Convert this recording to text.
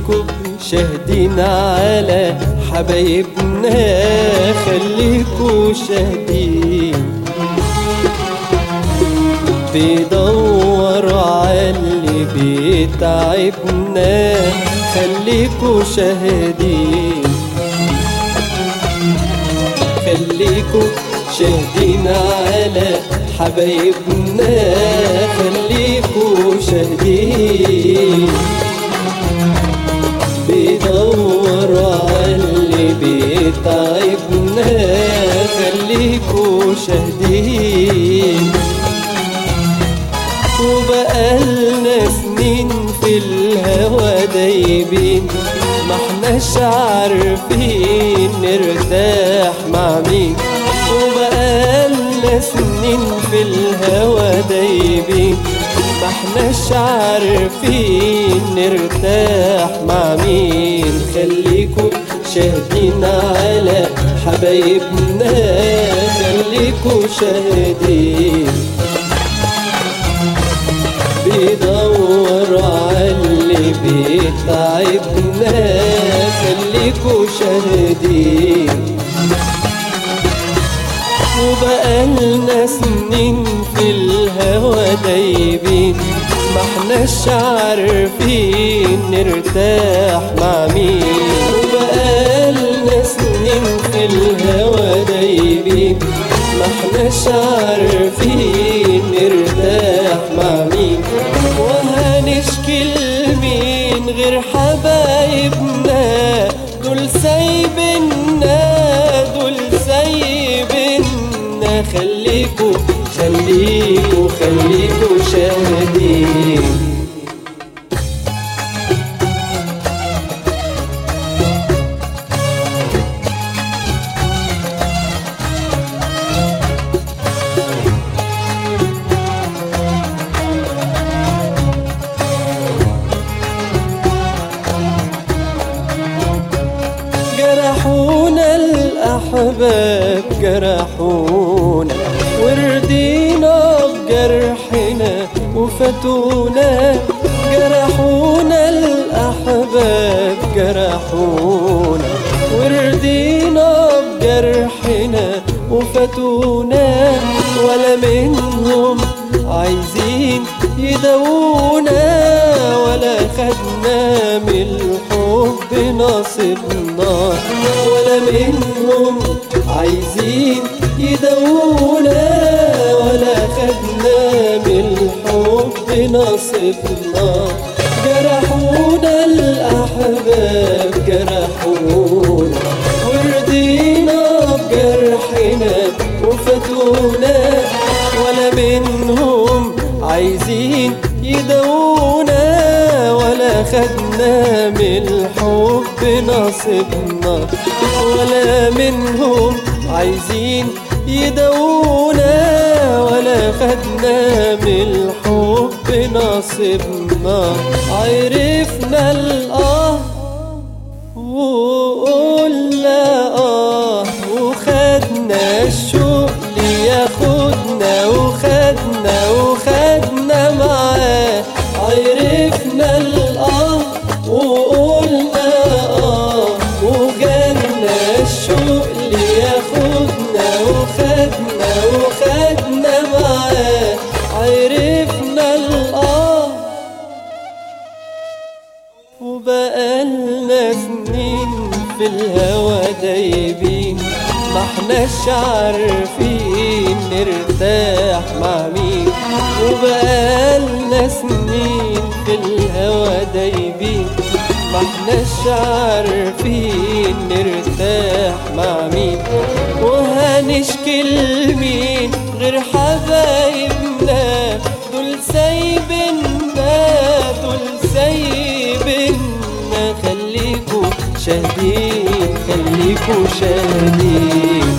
خليكوا شاهدين على حبايبنا خليكوا شاهدين بيدور على اللي بيتعبنا خليكوا شاهدين خليكوا شاهدين على حبايبنا خليكوا شاهدين بيدور على اللي بيتعبنا خليكوا شاهدين وبقالنا سنين في الهوى دايبين ما احناش عارفين نرتاح مع مين وبقالنا سنين في الهوى دايبين ما احناش عارفين نرتاح مع مين خليكوا شاهدين على حبايبنا خليكوا شاهدين بيدور على اللي بيتعبنا خليكوا شاهدين وبقالنا سنين في الهوى دايبين ما احناش عارفين نرتاح مع مين وبقالنا سنين في الهوى دايبين ما احناش عارفين نرتاح مع مين وهنشكي لمين غير حبايبنا دول سايبنا دول سايبنا خليكوا خليكوا خليكوا شاهدين جرحونا الأحباب جرحونا وردينا بجرحنا وفتونا جرحونا الأحباب جرحونا وردينا بجرحنا وفتونا ولا منهم عايزين يدونا ولا خدنا من الحب نصيبنا ولا منهم عايزين يدونا ولا خدنا من الحب نصيبنا جرحونا الأحباب جرحونا وردينا بجرحنا وفتونا ولا منهم عايزين يدونا ولا خدنا من الحب نصيبنا ولا منهم عايزين يدونا ولا خدنا من الحب نصيبنا عرفنا الآه وقلنا آه وخدنا الشوق لياخدنا وخدنا وخدنا معاه عرفنا الآه وقلنا آه وجالنا الشوق لياخدنا وخدنا وخدنا معاه عرفنا الآه وبقالنا سنين في الهوى دايبين ما احناش عارفين نرتاح مع مين وبقالنا سنين في الهوى دايبين ما احناش عارفين نرتاح مع مين وهنشكي لمين غير حبايبنا دول سايبنا دول سايبنا خليكوا شاهدين خليكوا شاهدين